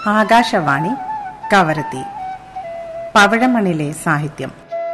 ആകാശവാണി കവരത്തി പവിഴമണിലെ സാഹിത്യം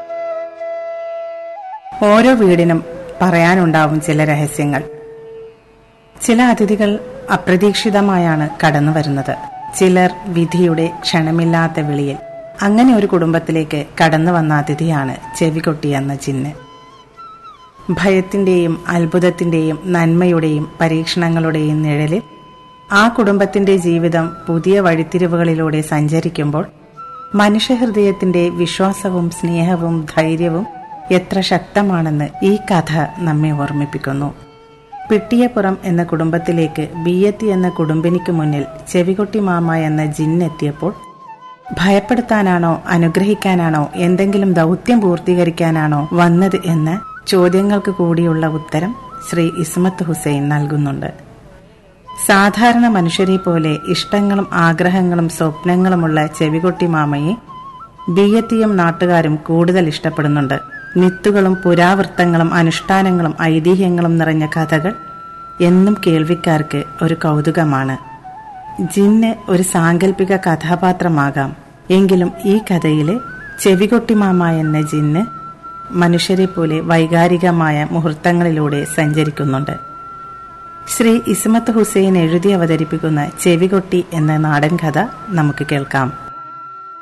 ഓരോ വീടിനും പറയാനുണ്ടാവും ചില രഹസ്യങ്ങൾ ചില അതിഥികൾ അപ്രതീക്ഷിതമായാണ് കടന്നു വരുന്നത് ചിലർ വിധിയുടെ ക്ഷണമില്ലാത്ത വിളിയിൽ അങ്ങനെ ഒരു കുടുംബത്തിലേക്ക് കടന്നു വന്ന അതിഥിയാണ് ചെവികൊട്ടി എന്ന ചിന്ന് ഭയത്തിന്റെയും അത്ഭുതത്തിന്റെയും നന്മയുടെയും പരീക്ഷണങ്ങളുടെയും നിഴലിൽ ആ കുടുംബത്തിന്റെ ജീവിതം പുതിയ വഴിത്തിരിവുകളിലൂടെ സഞ്ചരിക്കുമ്പോൾ മനുഷ്യഹൃദയത്തിന്റെ വിശ്വാസവും സ്നേഹവും ധൈര്യവും എത്ര ശക്തമാണെന്ന് ഈ കഥ നമ്മെ ഓർമ്മിപ്പിക്കുന്നു പിട്ടിയപ്പുറം എന്ന കുടുംബത്തിലേക്ക് ബിയത്തി എന്ന കുടുംബിനിക്ക് മുന്നിൽ ചെവികൊട്ടി മാമ എന്ന ജിന്നെത്തിയപ്പോൾ ഭയപ്പെടുത്താനാണോ അനുഗ്രഹിക്കാനാണോ എന്തെങ്കിലും ദൗത്യം പൂർത്തീകരിക്കാനാണോ വന്നത് എന്ന ചോദ്യങ്ങൾക്ക് കൂടിയുള്ള ഉത്തരം ശ്രീ ഇസ്മത്ത് ഹുസൈൻ നൽകുന്നുണ്ട് സാധാരണ മനുഷ്യരെ പോലെ ഇഷ്ടങ്ങളും ആഗ്രഹങ്ങളും സ്വപ്നങ്ങളുമുള്ള ചെവികൊട്ടി മാമയെ ബിയത്തിയും നാട്ടുകാരും കൂടുതൽ ഇഷ്ടപ്പെടുന്നുണ്ട് മിത്തുകളും പുരാവൃത്തങ്ങളും അനുഷ്ഠാനങ്ങളും ഐതിഹ്യങ്ങളും നിറഞ്ഞ കഥകൾ എന്നും കേൾവിക്കാർക്ക് ഒരു കൗതുകമാണ് ജിന്ന് ഒരു സാങ്കല്പിക കഥാപാത്രമാകാം എങ്കിലും ഈ കഥയിലെ ചെവികൊട്ടിമാമ എന്ന ജിന്ന് മനുഷ്യരെ പോലെ വൈകാരികമായ മുഹൂർത്തങ്ങളിലൂടെ സഞ്ചരിക്കുന്നുണ്ട് ശ്രീ ഇസ്മത്ത് ഹുസൈൻ എഴുതി അവതരിപ്പിക്കുന്ന ചെവികൊട്ടി എന്ന നാടൻ കഥ നമുക്ക് കേൾക്കാം